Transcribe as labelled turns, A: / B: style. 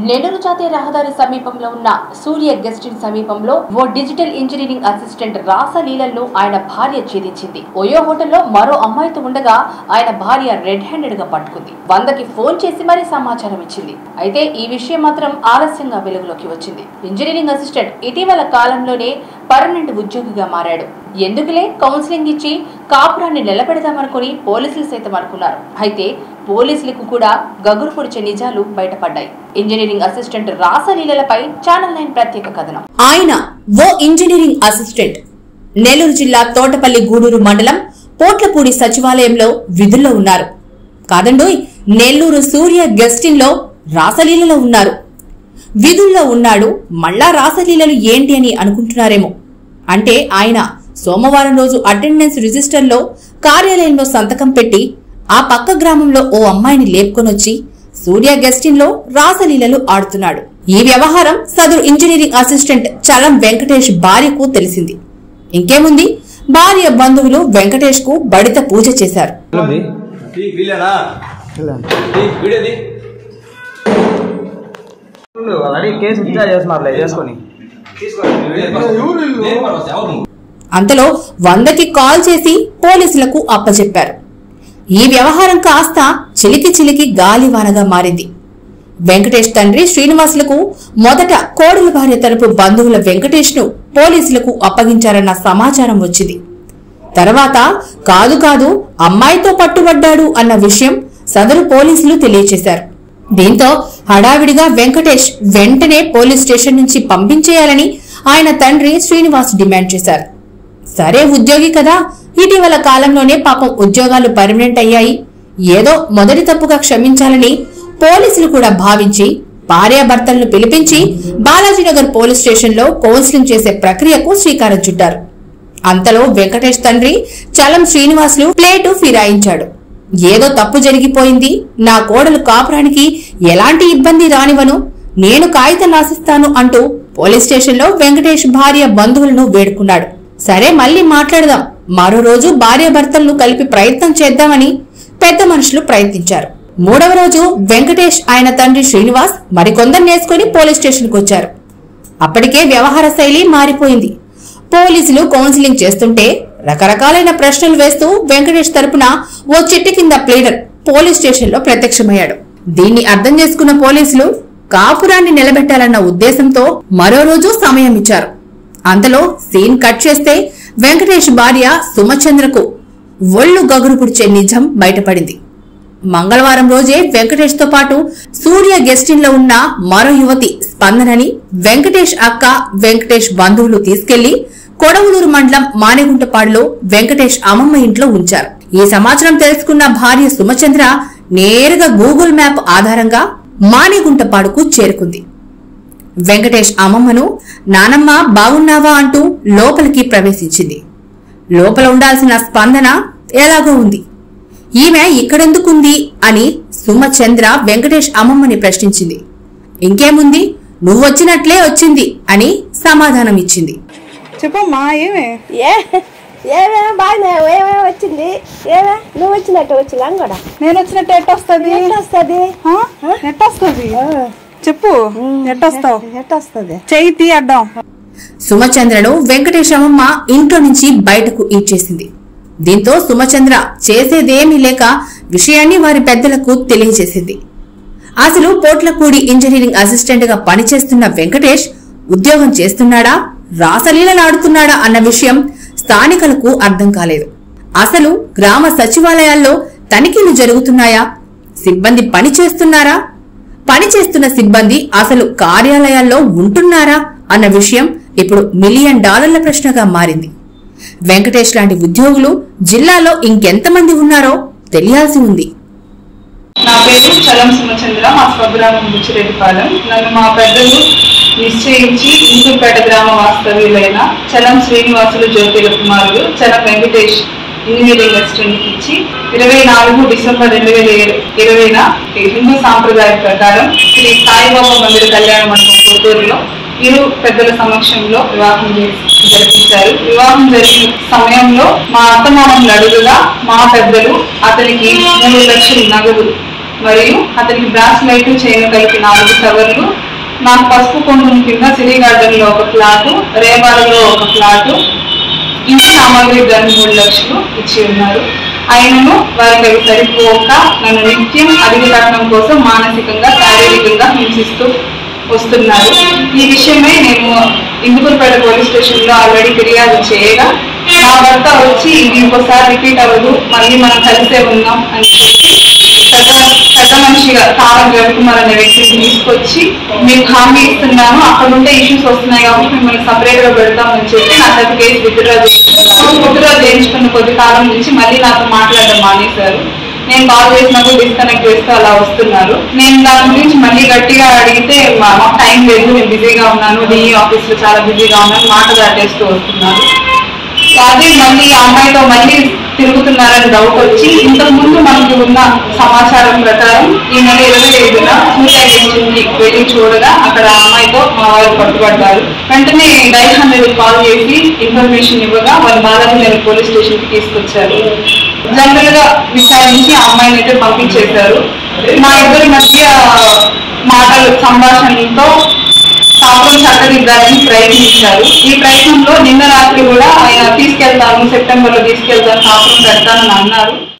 A: నెల్లూరు జాతీయ రహదారి సమీపంలో ఉన్న సూర్య గెస్ట్ ఇన్ సమీపంలో ఓ డిజిటల్ ఇంజనీరింగ్ అసిస్టెంట్ రాసలీలలను ఆయన భార్య ఛేదించింది ఓయో హోటల్లో మరో అమ్మాయితో ఉండగా ఆయన భార్య రెడ్ హ్యాండెడ్ గా పట్టుకుంది వందకి ఫోన్ చేసి మరీ సమాచారం ఇచ్చింది అయితే ఈ విషయం మాత్రం ఆలస్యంగా వెలుగులోకి వచ్చింది ఇంజనీరింగ్ అసిస్టెంట్ ఇటీవల కాలంలోనే పర్మనెంట్ ఉద్యోగిగా మారాడు ఎందుకులే కౌన్సిలింగ్ ఇచ్చి కాపురాన్ని నిలబెడదామనుకుని పోలీసులు సైతం అనుకున్నారు అయితే పోలీసులకు కూడా గగురు పొడిచే నిజాలు బయటపడ్డాయి ఇంజనీరింగ్ అసిస్టెంట్ రాసలీలలపై ఛానల్ నైన్ ప్రత్యేక కథనం ఆయన ఓ ఇంజనీరింగ్ అసిస్టెంట్ నెల్లూరు జిల్లా తోటపల్లి గూడూరు మండలం పోట్లపూడి సచివాలయంలో విధుల్లో ఉన్నారు కాదండోయ్ నెల్లూరు సూర్య గెస్టిన్ లో రాసలీలలో ఉన్నారు విధుల్లో ఉన్నాడు మళ్ళా రాసలీలలు ఏంటి అని అనుకుంటున్నారేమో అంటే ఆయన సోమవారం రోజు అటెండెన్స్ రిజిస్టర్లో కార్యాలయంలో సంతకం పెట్టి ఆ పక్క గ్రామంలో ఓ అమ్మాయిని లేపుకొనొచ్చి సూర్య గెస్టిన్లో రాసలీలలు ఆడుతున్నాడు ఈ వ్యవహారం సదరు ఇంజనీరింగ్ అసిస్టెంట్ చలం వెంకటేష్ భార్యకు తెలిసింది ఇంకేముంది భార్య బంధువులు వెంకటేష్ కు బడిత పూజ చేశారు
B: ఉంది
C: తీ వీలేనా తీ వీడేది
B: ఆల్రెడీ కేసు విత్డ్రా చేస్తున్నారులే చేసుకొని
A: అంతలో వందకి కాల్ చేసి పోలీసులకు అప్పచెప్పారు ఈ వ్యవహారం కాస్త చిలికి చిలికి గాలివానగా మారింది వెంకటేష్ తండ్రి శ్రీనివాసులకు మొదట కోడల భార్య తరపు బంధువుల వెంకటేష్ ను పోలీసులకు అప్పగించారన్న సమాచారం వచ్చింది తర్వాత కాదు కాదు అమ్మాయితో పట్టుబడ్డాడు అన్న విషయం సదరు పోలీసులు తెలియచేశారు దీంతో హడావిడిగా వెంకటేష్ వెంటనే పోలీస్ స్టేషన్ నుంచి పంపించేయాలని ఆయన తండ్రి శ్రీనివాస్ డిమాండ్ చేశారు సరే ఉద్యోగి కదా ఇటీవల కాలంలోనే పాపం ఉద్యోగాలు పర్మనెంట్ అయ్యాయి ఏదో మొదటి తప్పుగా క్షమించాలని పోలీసులు కూడా భావించి భార్యాభర్తలను పిలిపించి బాలాజీనగర్ పోలీస్ స్టేషన్లో కౌన్సిలింగ్ చేసే ప్రక్రియకు శ్రీకారం చుట్టారు అంతలో వెంకటేష్ తండ్రి చలం శ్రీనివాసులు ప్లేటు ఫిరాయించాడు ఏదో తప్పు జరిగిపోయింది నా కోడలు కాపురానికి ఎలాంటి ఇబ్బంది రానివను నేను కాగితం రాసిస్తాను అంటూ పోలీస్ స్టేషన్లో వెంకటేష్ భార్య బంధువులను వేడుకున్నాడు సరే మళ్ళీ మాట్లాడదాం మరో రోజు భార్య భర్తలను కలిపి ప్రయత్నం చేద్దామని పెద్ద మనుషులు ప్రయత్నించారు మూడవ రోజు వెంకటేష్ ఆయన తండ్రి శ్రీనివాస్ మరికొందరు నేసుకుని పోలీస్ స్టేషన్కు వచ్చారు అప్పటికే వ్యవహార శైలి మారిపోయింది పోలీసులు కౌన్సిలింగ్ చేస్తుంటే రకరకాలైన ప్రశ్నలు వేస్తూ వెంకటేష్ తరపున ఓ చెట్టు కింద ప్లేడర్ పోలీస్ స్టేషన్లో ప్రత్యక్షమయ్యాడు దీన్ని అర్థం చేసుకున్న పోలీసులు కాపురాన్ని నిలబెట్టాలన్న ఉద్దేశంతో మరో రోజు సమయం ఇచ్చారు అంతలో సీన్ కట్ చేస్తే వెంకటేష్ భార్య సుమచంద్రకు ఒళ్ళు గగురు పుడిచే నిజం బయటపడింది మంగళవారం రోజే వెంకటేష్ తో పాటు సూర్య గెస్టిన్ లో ఉన్న మరో యువతి స్పందనని వెంకటేష్ అక్క వెంకటేష్ బంధువులు తీసుకెళ్లి కొడవలూరు మండలం మానేగుంటపాడులో వెంకటేష్ అమ్మమ్మ ఇంట్లో ఉంచారు ఈ సమాచారం తెలుసుకున్న భార్య సుమచంద్ర నేరుగా గూగుల్ మ్యాప్ ఆధారంగా మానేగుంటపాడుకు చేరుకుంది వెంకటేష్ అమ్మమ్మను నానమ్మ బాగున్నావా అంటూ లోపలికి ప్రవేశించింది లోపల ఉండాల్సిన స్పందన ఎలాగో ఉంది ఈమె ఇక్కడెందుకుంది అని సుమచంద్ర వెంకటేష్ అమ్మమ్మని ప్రశ్నించింది ఇంకేముంది నువ్వొచ్చినట్లే వచ్చింది అని సమాధానం ఇచ్చింది
D: చెప్పమ్మా ఏమే
E: ఏ ఏమే బాగానే ఏమే వచ్చింది ఏమే నువ్వు వచ్చినట్టు వచ్చినా కూడా
D: నేను వచ్చినట్టు ఎట్ట వస్తుంది
E: ఎట్ట వస్తుంది
D: ఎట్ట వస్తుంది చెప్పు ఎట్ట వస్తావు
E: ఎట్ట వస్తుంది
D: చెయ్యి తీ అడ్డం
A: సుమచంద్రను వెంకటేష్ అమ్మమ్మ ఇంట్లో నుంచి బయటకు ఈడ్చేసింది దీంతో సుమచంద్ర చేసేదేమీ లేక విషయాన్ని వారి పెద్దలకు తెలియజేసింది అసలు పోట్లపూడి ఇంజనీరింగ్ అసిస్టెంట్ గా పనిచేస్తున్న వెంకటేష్ ఉద్యోగం చేస్తున్నాడా రాసలీలలాడుతున్నాడా అన్న విషయం స్థానికులకు అర్థం కాలేదు అసలు గ్రామ సచివాలయాల్లో తనిఖీలు జరుగుతున్నాయా సిబ్బంది పని చేస్తున్నారా పనిచేస్తున్న సిబ్బంది అసలు కార్యాలయాల్లో ఉంటున్నారా అన్న విషయం ఇప్పుడు మిలియన్ డాలర్ల ప్రశ్నగా మారింది వెంకటేష్ లాంటి ఉద్యోగులు జిల్లాలో ఇంకెంతమంది ఉన్నారో తెలియాల్సి ఉంది
D: నా పేరు చలం సుమచంద్ర మా స్వగ్రామం బుచ్చిరెడ్డిపాలెం నన్ను మా పెద్దలు నిశ్చయించి ఇంకుపేట గ్రామ వాస్తవ్యులైన చలం శ్రీనివాసులు జ్యోతిల కుమారుడు చలం వెంకటేష్ ఇంజనీరింగ్ అసిస్టెంట్ ఇచ్చి ఇరవై నాలుగు డిసెంబర్ రెండు వేల ఇరవైన హిందూ సాంప్రదాయ ప్రకారం శ్రీ సాయిబాబా మందిర కళ్యాణ మండపం పుత్తూరులో ఇరు పెద్దల సమక్షంలో వివాహం చేసి జరిపించారు వివాహం జరిగిన సమయంలో మా అత్తమామలు అడుగుగా మా పెద్దలు అతనికి మూడు లక్షలు నగదు మరియు అతనికి బ్రాస్లైట్ చైన్ కలిపి నాలుగు సవర్లు నాకు పసుపు కొండం కింద సిరి గార్డెన్ లో ఒక ఫ్లాటు రేవాడలో ఒక ఫ్లాటు ఇంటి సామాగ్రి ధర మూడు లక్షలు ఇచ్చి ఉన్నారు ఆయనను వారికి అవి సరిపోక నన్ను నిత్యం అధిక కట్నం కోసం మానసికంగా శారీరకంగా హింసిస్తూ వస్తున్నారు ఈ విషయమై నేను ఇందుకూరుపేట పోలీస్ స్టేషన్ లో ఆల్రెడీ ఫిర్యాదు చేయగా నా భర్త వచ్చి ఇది ఇంకోసారి రిపీట్ అవ్వదు మళ్ళీ మనం కలిసే ఉన్నాం అని చెప్పి పెద్ద పెద్ద మనిషిగా తారక రవికుమార్ అనే వ్యక్తిని తీసుకొచ్చి మీకు హామీ ఇస్తున్నాను అక్కడ ఉంటే ఇష్యూస్ వస్తున్నాయి కాబట్టి మిమ్మల్ని సపరేట్ గా పెడతామని చెప్పి నా దగ్గర కేసు విత్డ్రా చేయించుకున్నాను విత్డ్రా చేయించుకున్న కొద్ది కాలం నుంచి మళ్ళీ నాతో మాట్లాడడం మానేశారు నేను కాల్ చేసినప్పుడు డిస్కనెక్ట్ చేస్తూ అలా వస్తున్నారు నేను దాని గురించి మళ్ళీ గట్టిగా అడిగితే మా- మాకు టైం లేదు నేను బిజీగా ఉన్నాను డిఈ ఆఫీస్ లో చాలా బిజీగా ఉన్నాను మాట దాటేస్తూ వస్తున్నారు అదే మళ్ళీ ఆ అమ్మాయితో మళ్ళీ తిరుగుతున్నారని డౌట్ వచ్చి ఇంతకు ముందు మనకి ఉన్న సమాచారం ప్రకారం ఈ నెల ఇరవై ఐదున సూర్యాదేశంకి వెళ్ళి చూడగా అక్కడ ఆ అమ్మాయితో మా వారు పట్టుబడ్డారు వెంటనే డైల్ హండ్రెడ్ కాల్ చేసి ఇన్ఫర్మేషన్ ఇవ్వగా వాళ్ళు బాలాజీ నగర్ పోలీస్ స్టేషన్ కి తీసుకొచ్చారు జనరల్ గా విచారించి ఆ అమ్మాయిని అయితే పంపించేశారు మా ఇద్దరి మధ్య మాటలు సంభాషణలతో కాపురం చక్కదిద్దాలని ప్రయత్నించారు ఈ ప్రయత్నంలో నిన్న రాత్రి కూడా ఆయన తీసుకెళ్తాను సెప్టెంబర్ లో తీసుకెళ్తాను కాపురం పెడతానని అన్నారు